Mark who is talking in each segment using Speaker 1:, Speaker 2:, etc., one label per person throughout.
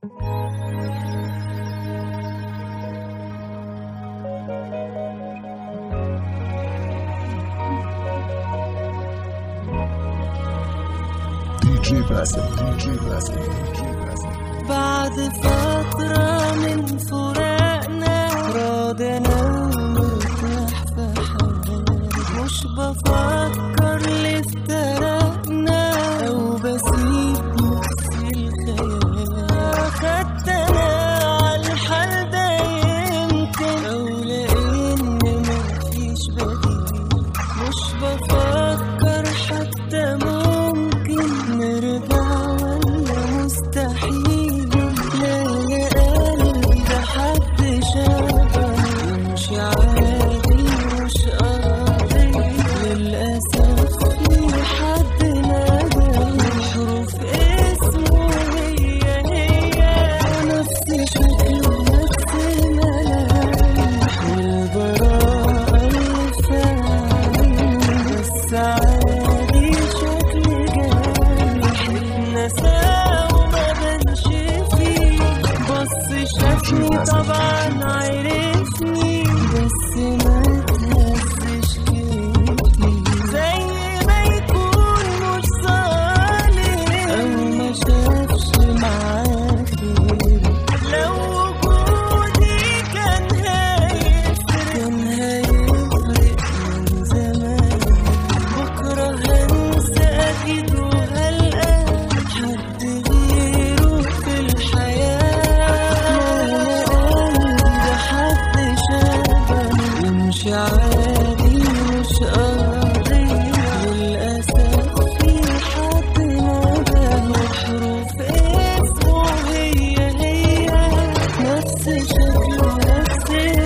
Speaker 1: دي جي باسم دي جي باسم دي جي باسم
Speaker 2: بعد فترة من فراقنا راضينا ومرتاح في حالي مش بفكر ليه افترقنا أو بسيب نفسي الخيال خدت أنا عالحال ده يمكن أو لأن مفيش بديل مش بفكر حتى ممكن نرجع ولا مستحيل لا يا قلبي ده حد شافه مش عادي مش قاضي للأسف في حد نادى حروف اسمه هي هي نفس شكله نفس ملامح والبراءة اللي فعلا بس عادي شكل جارح اتنسى وما بنش فيه بص شافني طبعا عرفني بس ما تهزش كيفي زي ما يكون مش صالح او ما شافش معاه خير لو وجودي كان هيفرق كان هيفرق من زمان بكرة هنسى أكيد وهلقى حد غيره في الحياة ده حد شبهي مش عادي مش قاضي للأسف في حد نادى حروف اسمه هي هي نفس شكله نفس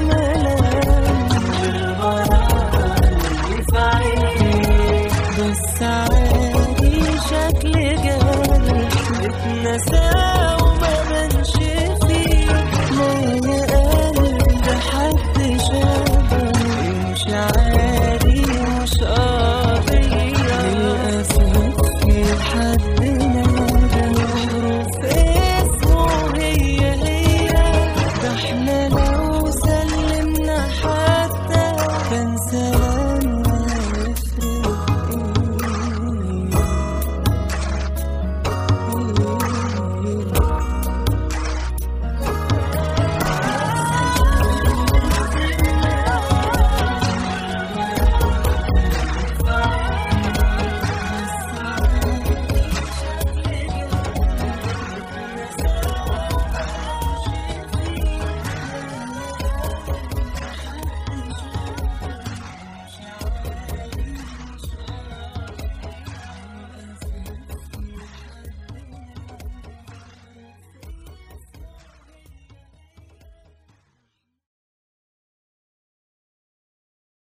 Speaker 2: ملامح البراءة اللي في عينيه بس عادي شكل جارح اتنسى